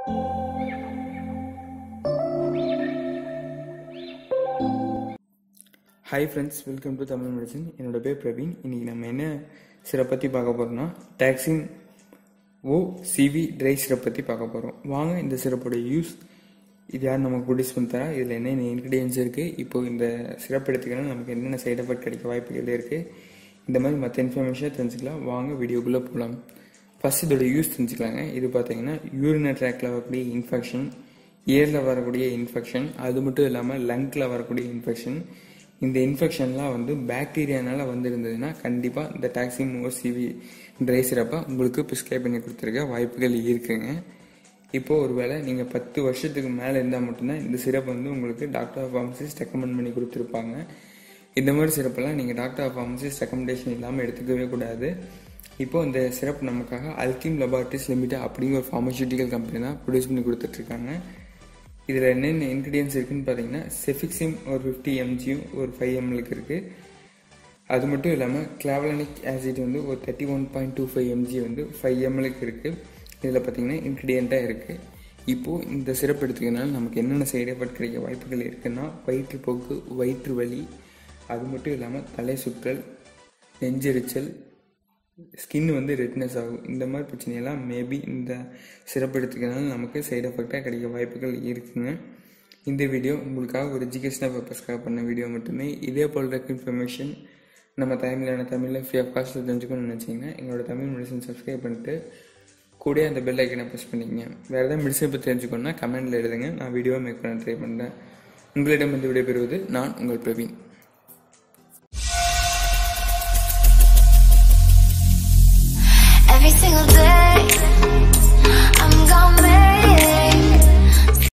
hi friends welcome to Tamil medicine என்னோட பேர் பிரவீன் இன்னைக்கு நம்ம என்ன சிரப் பற்றி பார்க்க போகிறோம்னா Taxim O CV dry syrup பற்றி பார்க்க போகிறோம் வாங்க இந்த சிரப்போட யூஸ் இது யார் நமக்கு ப்ரொடியூஸ் பண்ணி தரா இதில் என்னென்ன இன்க்ரீடியன்ஸ் இருக்குது இப்போ இந்த சிரப் எடுத்துக்கணும் நமக்கு என்னென்ன சைடு எஃபெக்ட் கிடைக்க வாய்ப்புகள் இருக்குது இந்த மாதிரி மற்ற இன்ஃபர்மேஷன் தெரிஞ்சுக்கலாம் வாங்க வீடியோக்குள்ளே போகலாம் ஃபர்ஸ்ட் இதோட யூஸ் தெரிஞ்சுக்கலாங்க இது பார்த்தீங்கன்னா யூரினரி ட்ராக்ல வரக்கூடிய இன்ஃபெக்ஷன் இயரில் வரக்கூடிய இன்ஃபெக்ஷன் அது மட்டும் இல்லாமல் லங்கில் வரக்கூடிய இன்ஃபெக்ஷன் இந்த இன்ஃபெக்ஷன்லாம் வந்து பாக்டீரியானால வந்திருந்ததுன்னா கண்டிப்பாக இந்த டாக்ஸின் சிவி ட்ரை சிரப்பை உங்களுக்கு ப்ரிஸ்கிரைப் பண்ணி கொடுத்துருக்க வாய்ப்புகள் இருக்குங்க இப்போ ஒருவேளை நீங்கள் பத்து வருஷத்துக்கு மேலே இருந்தால் மட்டும்தான் இந்த சிரப் வந்து உங்களுக்கு டாக்டர் ஆஃப் ஃபார்மசிஸ்ட் ரெக்கமெண்ட் பண்ணி கொடுத்துருப்பாங்க இந்த மாதிரி சிரப்பெல்லாம் நீங்கள் டாக்டர் ஆஃப் ஃபார்மசிஸ்ட் ரெக்கமெண்டேஷன் இல்லாமல் எடுத்துக்கவே கூடாது இப்போ இந்த சிரப் நமக்காக அல்கிம் லெபார்ட்ரிஸ் லிமிடெட் அப்படிங்கிற ஒரு ஃபார்மசூட்டிக்கல் கம்பெனி தான் ப்ரொடியூஸ் பண்ணி கொடுத்துட்ருக்காங்க இதில் என்னென்ன இன்க்ரீடியன்ஸ் இருக்குன்னு பார்த்தீங்கன்னா செஃபிக்சிம் ஒரு ஃபிஃப்டி எம்ஜியும் ஒரு ஃபைவ் எம்எலுக்கு இருக்குது அது மட்டும் இல்லாமல் கிளாவலானிக் ஆசிட் வந்து ஒரு thirty one point two five mg வந்து ஃபைவ் எம்எலுக்கு இருக்குது இதில் பார்த்தீங்கன்னா இன்க்ரீடியண்ட்டாக இருக்குது இப்போது இந்த சிறப்பு எடுத்துக்கனால நமக்கு என்னென்ன சைடு எஃபெக்ட் கிடைக்க வாய்ப்புகள் இருக்குன்னா வயிற்றுப்போக்கு வயிற்று வலி அது மட்டும் இல்லாமல் தலை சுற்றல் நெஞ்செரிச்சல் ஸ்கின் வந்து ரெட்னஸ் ஆகும் இந்த மாதிரி பிரச்சனையெல்லாம் மேபி இந்த சிறப்பு எடுத்துக்கிறதுனால நமக்கு சைடு எஃபெக்டாக கிடைக்க வாய்ப்புகள் இருக்குங்க இந்த வீடியோ உங்களுக்காக ஒரு எஜுகேஷனல் பர்பஸ்க்காக பண்ண வீடியோ மட்டுமே இதே போல் இருக்க இன்ஃபர்மேஷன் நம்ம தமிழில் தமிழில் ஃப்ரீ ஆஃப் காஸ்ட்டில் தெரிஞ்சுக்கணும்னு நினச்சிங்கன்னா எங்களோட தமிழ் மெடிசன் சப்ஸ்கிரைப் பண்ணிட்டு கூட அந்த பெல் ஐக்கனை ப்ரெஸ் பண்ணிக்கங்க வேறு ஏதாவது மெடிசன் பற்றி தெரிஞ்சுக்கணுன்னா கமெண்ட்டில் எழுதுங்க நான் வீடியோ மேக் பண்ண ட்ரை பண்ணுறேன் உங்களிடம் வந்து விடைபெறுவது நான் உங்கள் பிரவீன் Every single day